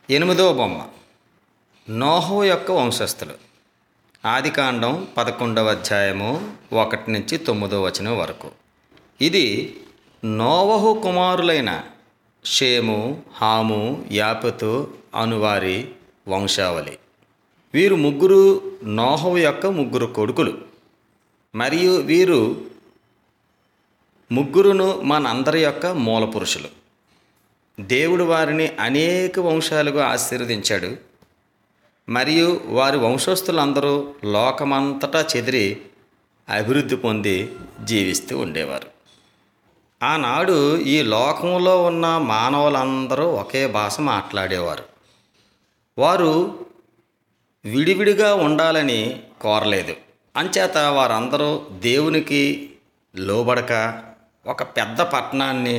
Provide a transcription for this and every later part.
ఎనిమిదో బొమ్మ నోహో యొక్క వంశస్థులు ఆదికాండం పదకొండవ అధ్యాయము ఒకటి నుంచి తొమ్మిదో వచనం వరకు ఇది నోవహు కుమారులైన షేము హాము యాపతు అనువారి వంశావళి వీరు ముగ్గురు నోహవు యొక్క ముగ్గురు కొడుకులు మరియు వీరు ముగ్గురును మనందరి యొక్క మూల పురుషులు దేవుడు వారిని అనేక వంశాలుగా ఆశీర్వదించాడు మరియు వారి వంశస్థులందరూ లోకమంతటా చెదిరి అభివృద్ధి పొంది జీవిస్తూ ఉండేవారు ఆనాడు ఈ లోకంలో ఉన్న మానవులందరూ ఒకే భాష మాట్లాడేవారు వారు విడివిడిగా ఉండాలని కోరలేదు అంచేత వారందరూ దేవునికి లోబడక ఒక పెద్ద పట్టణాన్ని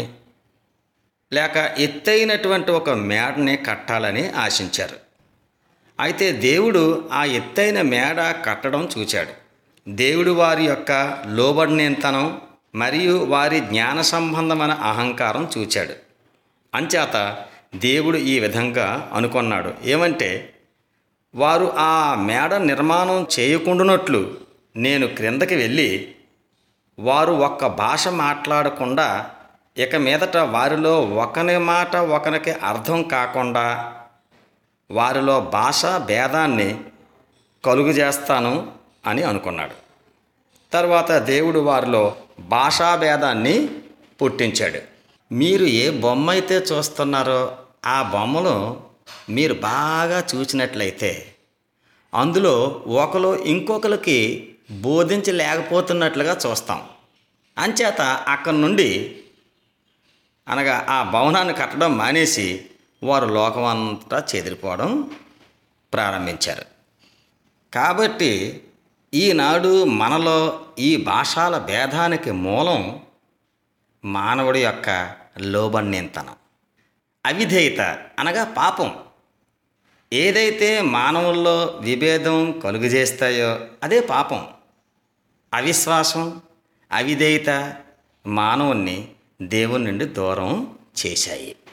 లేక ఎత్తైనటువంటి ఒక మేడని కట్టాలని ఆశించారు అయితే దేవుడు ఆ ఎత్తైన మేడ కట్టడం చూచాడు దేవుడు వారి యొక్క లోబడినేతనం మరియు వారి జ్ఞాన సంబంధమైన అహంకారం చూచాడు అంచేత దేవుడు ఈ విధంగా అనుకున్నాడు ఏమంటే వారు ఆ మేడ నిర్మాణం చేయకుండానట్లు నేను క్రిందకి వెళ్ళి వారు ఒక్క భాష మాట్లాడకుండా ఇక మీదట వారిలో ఒకని మాట ఒకరికి అర్థం కాకుండా వారిలో భాష భేదాన్ని కలుగు చేస్తాను అని అనుకున్నాడు తర్వాత దేవుడు వారిలో భాషా భేదాన్ని పుట్టించాడు మీరు ఏ బొమ్మ అయితే చూస్తున్నారో ఆ బొమ్మను మీరు బాగా చూసినట్లయితే అందులో ఒకరు ఇంకొకరికి బోధించలేకపోతున్నట్లుగా చూస్తాం అంచేత అక్కడి నుండి అనగా ఆ భవనాన్ని కట్టడం మానేసి వారు లోకమంతా చెదిరిపోవడం ప్రారంభించారు కాబట్టి ఈనాడు మనలో ఈ భాషల భేదానికి మూలం మానవుడి యొక్క లోబణ్యంతనం అవిధేయత అనగా పాపం ఏదైతే మానవుల్లో విభేదం కలుగజేస్తాయో అదే పాపం అవిశ్వాసం అవిధేయత మానవుణ్ణి దేవుని నుండి దూరం చేశాయి